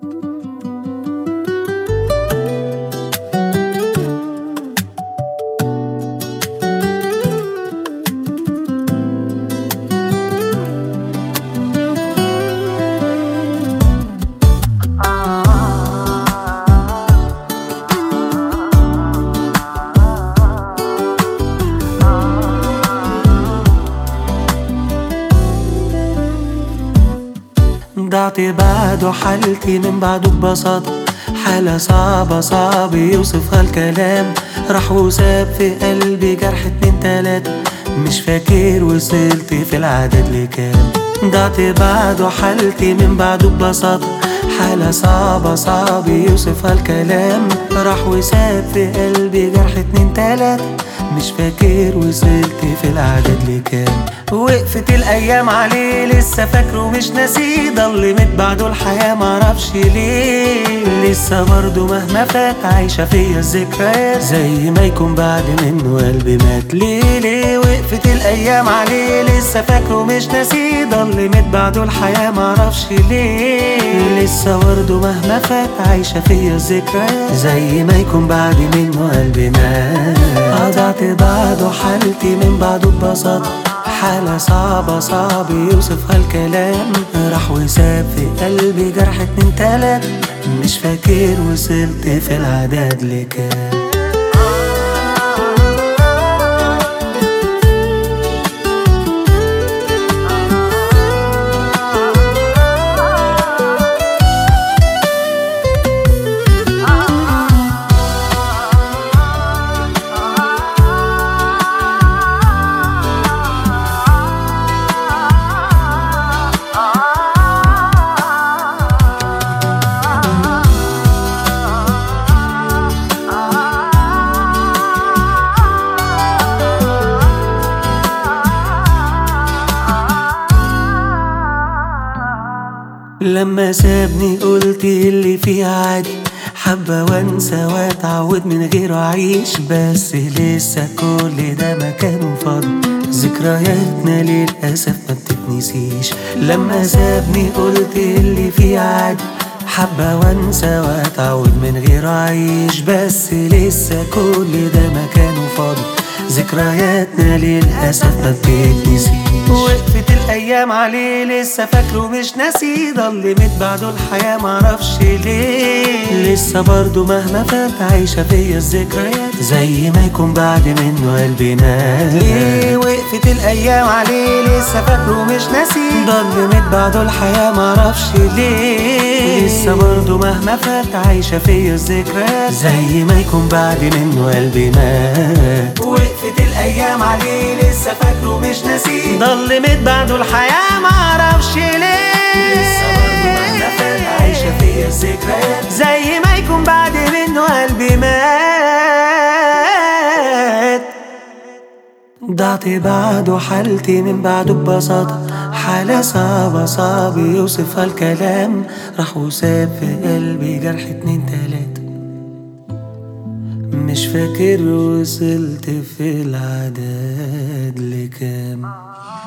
ضعت بعده حالتي من بعده ببساطة حالة صعبة صعب يوصفها الكلام راح وساب في قلبي جرح اتنين تلاتة مش فاكر وصلت في العدد لكام ضعت بعده حالتي من بعده ببساطة حالة صعبة صعب يوصفها الكلام راح وساب في قلبي جرح اتنين تلاتة مش فاكر وصلت في العدد لكام وقفت الايام عليه لسه فاكره مش ناسيه ضلمت بعده الحياه معرفش ليه لسه برضه مهما فات عايشه فيا الذكريات زي ما يكون بعد منه قلبي مات ليه ليه وقفت الايام عليه لسه فاكره مش ناسيه ضلمت بعده الحياه معرفش ليه لسه برضه مهما فات عايشه فيا الذكريات زي ما يكون بعد منه قلبي مات قطعت بعده حالتي من بعده ببساطه حالة صعبة صعب يوصفها الكلام راح وساب في قلبي جرح اتنين تلات مش فاكر وصلت في العداد لكام لما سابني قلت اللي فيه عادي حبة وانسى واتعود من غيره اعيش بس لسه كل ده مكانه فاضي ذكرياتنا للأسف ما بتتنسيش لما سابني قلت اللي فيه عادي حبة وانسى واتعود من غيره اعيش بس لسه كل ده مكانه فاضي ذكرياتنا للأسف ما بتتنسيش وقفت الأيام عليه لسه فاكره مش ناسي ضلمت بعده الحياة معرفش ليه لسه برضه مهما فات عايشة فيا الذكريات زي ما يكون بعد منه قلبي مات ليه وقفت الأيام عليه لسه فاكره مش ناسي ضلمت بعده الحياة معرفش ليه لسه برضه مهما فات عايشة فيا الذكريات زي ما يكون بعد منه قلبي مات وقفت الأيام عليه لسه فاكره مش ناسي ضلمت بعده الحياة معرفش ليه لسه برضه مهما فات عايشة فيا الذكريات زي ما يكون بعد منه قلبي مات ضعت بعده حالتي من بعده ببساطة حالة صعبة صعب يوصفها الكلام راح وساب في قلبي جرح اتنين تلاتة مش فاكر وصلت في العدد لكام